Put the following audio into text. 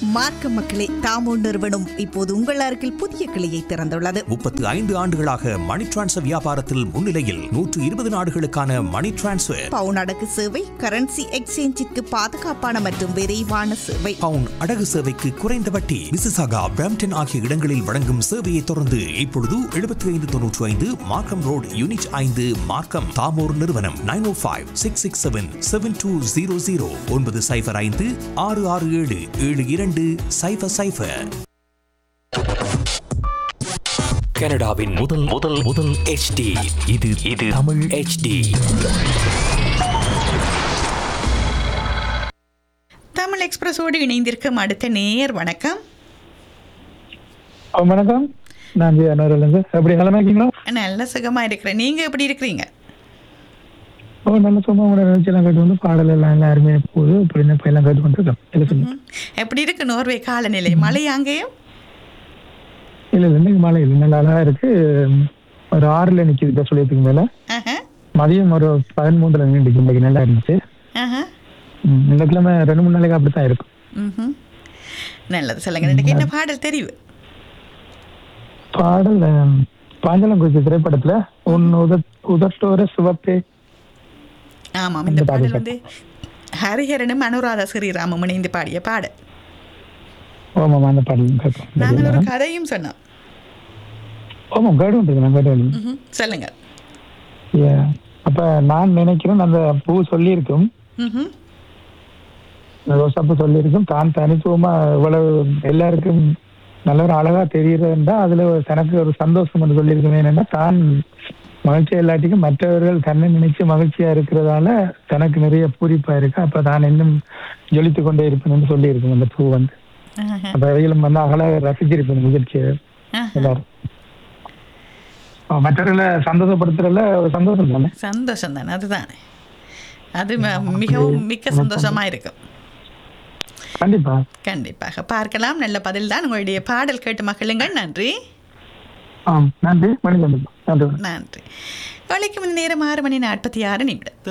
மார்க்க மக்களே தாமோ நிறுவனம் இப்போது உங்கள் அருகில் புதிய கிளையை திறந்துள்ளது முப்பத்து ஐந்து ஆண்டுகளாக மணி டிரான்ஸ்ஃபர் வியாபாரத்தில் முன்னிலையில் நூற்று இருபது நாடுகளுக்கான மணி டிரான்ஸ்ஃபர் பவுன் அடகு சேவை கரன்சி எக்ஸ்சேஞ்சிற்கு பாதுகாப்பான மற்றும் விரைவான சேவை பவுன் அடகு சேவைக்கு குறைந்த வட்டி மிசிசாகா பிரம்டன் ஆகிய இடங்களில் வழங்கும் சேவையை தொடர்ந்து இப்பொழுது எழுபத்தி ஐந்து தொன்னூற்றி ஐந்து மார்க்கம் ரோட் யூனிட் ஐந்து மார்க்கம் தாமோர் நிறுவனம் nine O five six six seven seven two zero zero ஒன்பது சைஃபர் ஐந்து ஆறு ஆறு ஏழு ஏழு இரண்டு சைஃபர் சைஃபர் கனடாவின் முதல் முதல் முதல் HD இது இது தமிழ் HD தமிழ் எக்ஸ்பிரஸோடு இணைந்திருக்கும் அடுத்த நேர் வணக்கம் ஆ, வணக்கம் நான் ஜி அனூர்லேருந்து எப்படி நல்லா இருக்கீங்களா நல்ல சுகமா இருக்கிறேன் நீங்க எப்படி இருக்கிறீங்க ஓ நல்ல சும்மா உங்களோட நிகழ்ச்சியெல்லாம் கேட்டு வந்து பாடல் எல்லாம் எல்லாம் அருமையாக போகுது இப்படி இப்போ எல்லாம் கேட்டு கொண்டிருக்கோம் இல்லை சொல்லி ம். எப்படி இருக்கு நோர்வே காலநிலை மழை அங்கேயும் இல்லை இல்லை இன்னைக்கு மழை இல்லை நல்லா அழகா இருக்கு ஒரு ஆறில் நிற்கிது இப்போ சொல்லியதுக்கு மேலே ஆஹா, மதியம் ஒரு பதிமூன்றில் நின்றுச்சு இன்னைக்கு நல்லா இருந்துச்சு ஆஹா. ம், இந்த கிழமை ரெண்டு மூணு நாளைக்கு அப்படி தான் இருக்கும் ம்ஹும். நல்லது சொல்லுங்க எனக்கு என்ன பாடல் தெரிவு பாடல் அஹ், பாஞ்சலங்குறிச்சி திரைப்படத்தில் உன் உத உதட்டோர சிவப்பே ஆமாம் இந்த பாடல் வந்து ஹரிஹரனும் அனுராதா ஸ்ரீராமும் இணைந்து பாடிய பாடல் ஓமாம் அந்த பாடல் கேட்கும் நாங்கள் ஒரு கதையும் சொன்னோம் ஓமாம் கேட்டு வந்துருக்கு நான் கேட்டு வந்து ம்ஹும். சொல்லுங்க Yeah. அப்ப நான் நினைக்கிறேன் அந்த பூ சொல்லியிருக்கும் ம்ஹும். இந்த ரோசாப்பூ சொல்லியிருக்கும் தான் தனித்துவமா இவ்வளவு எல்லாருக்கும் நல்ல ஒரு அழகா தெரியுறதுன்றா அதுல ஒரு தனக்கு ஒரு சந்தோஷம் வந்து சொல்லியிருக்கும் என்னன்னா தான் மகிழ்ச்சியா இல்லாட்டிக்கும் மற்றவர்கள் தன்னை நினைச்சு மகிழ்ச்சியா இருக்கிறதால தனக்கு நிறைய பூரிப்பா இருக்கு அப்ப தான் இன்னும் ஜொலித்து கொண்டே இருப்பேன்னு சொல்லியிருக்கும் அந்த பூ வந்து ஆஹா. அப்ப அவைகளும் வந்து அழகாக ரசிச்சிருப்பேன் நிகழ்ச்சியை ஆஹா. எல்லாரும் அப்ப மற்றவர்களை சந்தோஷப்படுத்துறதுல ஒரு சந்தோஷம் தானே சந்தோஷம் தானே அதுதானே அது ம- மிகவும் மிக்க சந்தோஷமா இருக்கும் கண்டிப்பா கண்டிப்பாக பார்க்கலாம் நல்ல பதில் தான் உங்களுடைய பாடல் கேட்டு மகிழுங்கள் நன்றி ஆ நன்றி மணிகண்டன் நன்றி நன்றி வலைக்கு மணி நேரம் ஆறு மணி நாற்பத்தி ஆறு நிமிடம்